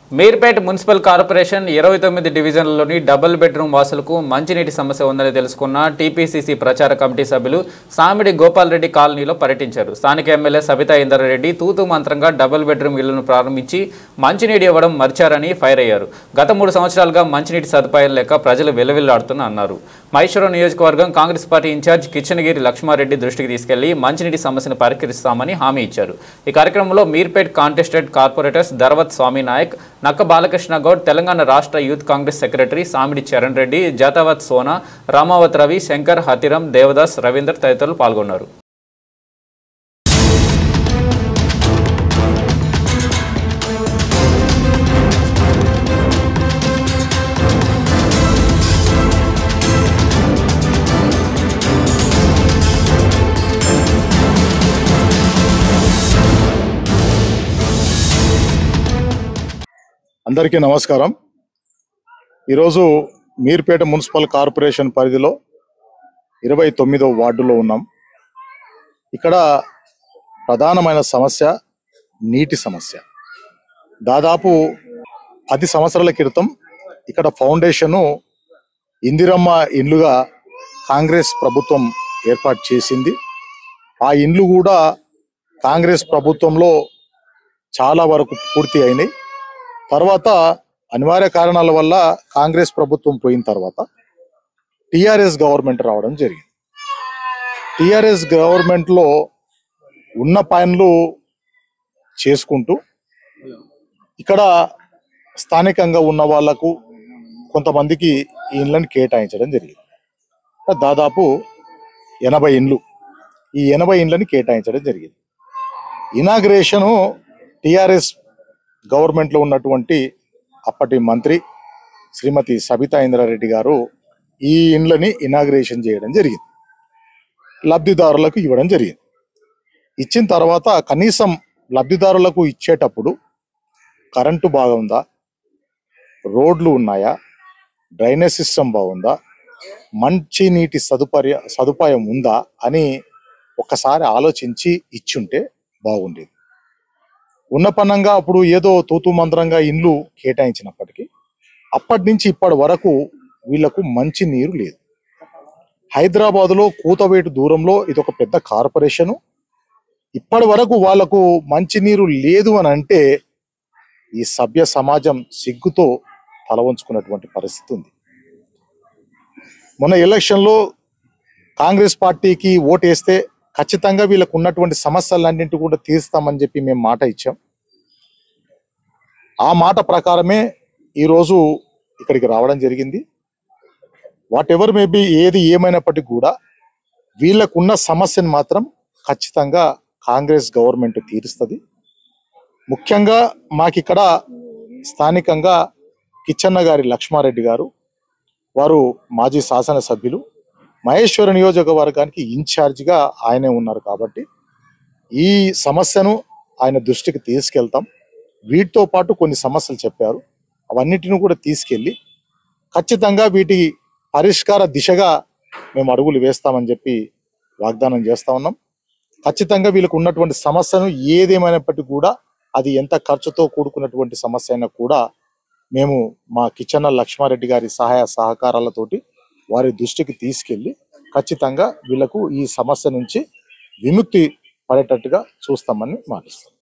Meerpet municipal corporation ఇరవై తొమ్మిది డివిజన్లలోని double bedroom వాసులకు మంచినీటి సమస్య ఉందని తెలుసుకున్న టీపీసీసీ ప్రచార కమిటీ సభ్యులు సామిడి గోపాల్ రెడ్డి కాలనీలో పర్యటించారు స్థానిక ఎమ్మెల్యే సబితా ఇందర్రెడ్డి తూతు మంత్రంగా డబుల్ బెడ్రూమ్ ఇళ్లను ప్రారంభించి మంచినీటి ఇవ్వడం మర్చారని ఫైర్ అయ్యారు గత మూడు సంవత్సరాలుగా మంచినీటి సదుపాయం లేక ప్రజలు వెలువెల్లాడుతున్న అన్నారు మహేశ్వరం నియోజకవర్గం కాంగ్రెస్ పార్టీ ఇన్ఛార్జ్ కిచ్చనగిరి లక్ష్మారెడ్డి దృష్టికి తీసుకెళ్లి మంచినీటి సమస్యను పరిష్కరిస్తామని హామీ ఇచ్చారు ఈ కార్యక్రమంలో మీర్పేట్ కాంటెస్టెడ్ కార్పొరేటర్స్ ధర్వత్ స్వామి నాయక్ నక్క బాలకృష్ణ గౌడ్ తెలంగాణ రాష్ట్ర యూత్ కాంగ్రెస్ సెక్రటరీ సామిడి చరణ్ రెడ్డి జాతావత్ సోనా రామావత్ రవి శంకర్ హతిరం దేవదాస్ రవీందర్ తదితరులు పాల్గొన్నారు అందరికీ నమస్కారం ఈరోజు మీర్పేట మున్సిపల్ కార్పొరేషన్ పరిధిలో ఇరవై తొమ్మిదో వార్డులో ఉన్నాం ఇక్కడ ప్రధానమైన సమస్య నీటి సమస్య దాదాపు పది సంవత్సరాల క్రితం ఇక్కడ ఫౌండేషను ఇందిరమ్మ ఇండ్లుగా కాంగ్రెస్ ప్రభుత్వం ఏర్పాటు చేసింది ఆ ఇండ్లు కూడా కాంగ్రెస్ ప్రభుత్వంలో చాలా వరకు పూర్తి అయినాయి తర్వాత అనివార్య కారణాల వల్ల కాంగ్రెస్ ప్రభుత్వం పోయిన తర్వాత టిఆర్ఎస్ గవర్నమెంట్ రావడం జరిగింది టిఆర్ఎస్ గవర్నమెంట్ లో ఉన్న పనులు చేసుకుంటూ ఇక్కడ స్థానికంగా ఉన్న వాళ్లకు కొంతమందికి ఈ ఇండ్లను కేటాయించడం జరిగింది దాదాపు ఎనభై ఇండ్లు ఈ ఎనభై ఇండ్లని కేటాయించడం జరిగింది ఇనాగ్రేషను టిఆర్ఎస్ గవర్నమెంట్ లో ఉన్నటువంటి అప్పటి మంత్రి శ్రీమతి సబితా ఇంద్రారెడ్డి గారు ఈ ఇండ్లని ఇనాగ్రేషన్ చేయడం జరిగింది లబ్ధిదారులకు ఇవ్వడం జరిగింది ఇచ్చిన తర్వాత కనీసం లబ్ధిదారులకు ఇచ్చేటప్పుడు కరెంటు బాగుందా రోడ్లు ఉన్నాయా డ్రైనేజ్ సిస్టమ్ బాగుందా మంచి నీటి సదుపాయ సదుపాయం ఉందా అని ఒక్కసారి ఆలోచించి ఇచ్చుంటే బాగుండేది ఉన్న పన్నంగా అప్పుడు ఏదో తూతు మంత్రంగా ఇండ్లు కేటాయించినప్పటికీ అప్పటి నుంచి ఇప్పటి వరకు వీళ్లకు మంచి నీరు లేదు హైదరాబాద్ లో కూతవేటు దూరంలో ఇది ఒక పెద్ద కార్పొరేషను ఇప్పటి వరకు వాళ్లకు మంచి నీరు లేదు అని అంటే ఈ సభ్య సమాజం సిగ్గుతో తల వంచుకున్నటువంటి పరిస్థితి ఉంది మొన్న ఎలక్షన్ లో కాంగ్రెస్ పార్టీకి ఓటేస్తే ఖచ్చితంగా వీళ్ళకు ఉన్నటువంటి సమస్యలన్నింటి కూడా తీరుస్తామని చెప్పి మేము మాట ఇచ్చాం ఆ మాట ప్రకారమే ఈరోజు ఇక్కడికి రావడం జరిగింది వాట్ ఎవర్ మేబీ ఏది ఏమైనప్పటికీ కూడా వీళ్ళకున్న సమస్యను మాత్రం ఖచ్చితంగా కాంగ్రెస్ గవర్నమెంట్ తీరుస్తుంది ముఖ్యంగా మాకిక్కడ స్థానికంగా కిచ్చన్న గారి లక్ష్మారెడ్డి గారు వారు మాజీ శాసనసభ్యులు మహేశ్వర నియోజకవర్గానికి ఇన్ఛార్జిగా ఆయనే ఉన్నారు కాబట్టి ఈ సమస్యను ఆయన దృష్టికి తీసుకెళ్తాం వీటితో పాటు కొన్ని సమస్యలు చెప్పారు అవన్నిటిని కూడా తీసుకెళ్ళి ఖచ్చితంగా వీటి పరిష్కార దిశగా మేము అడుగులు వేస్తామని చెప్పి వాగ్దానం చేస్తా ఉన్నాం ఖచ్చితంగా వీళ్ళకు ఉన్నటువంటి సమస్యను ఏదేమైనప్పటికీ కూడా అది ఎంత ఖర్చుతో కూడుకున్నటువంటి సమస్య అయినా కూడా మేము మా కిచెన్న లక్ష్మారెడ్డి గారి సహాయ సహకారాలతోటి వారి దృష్టికి తీసుకెళ్లి ఖచ్చితంగా వీళ్ళకు ఈ సమస్య నుంచి విముక్తి పడేటట్టుగా చూస్తామని మాటిస్తాం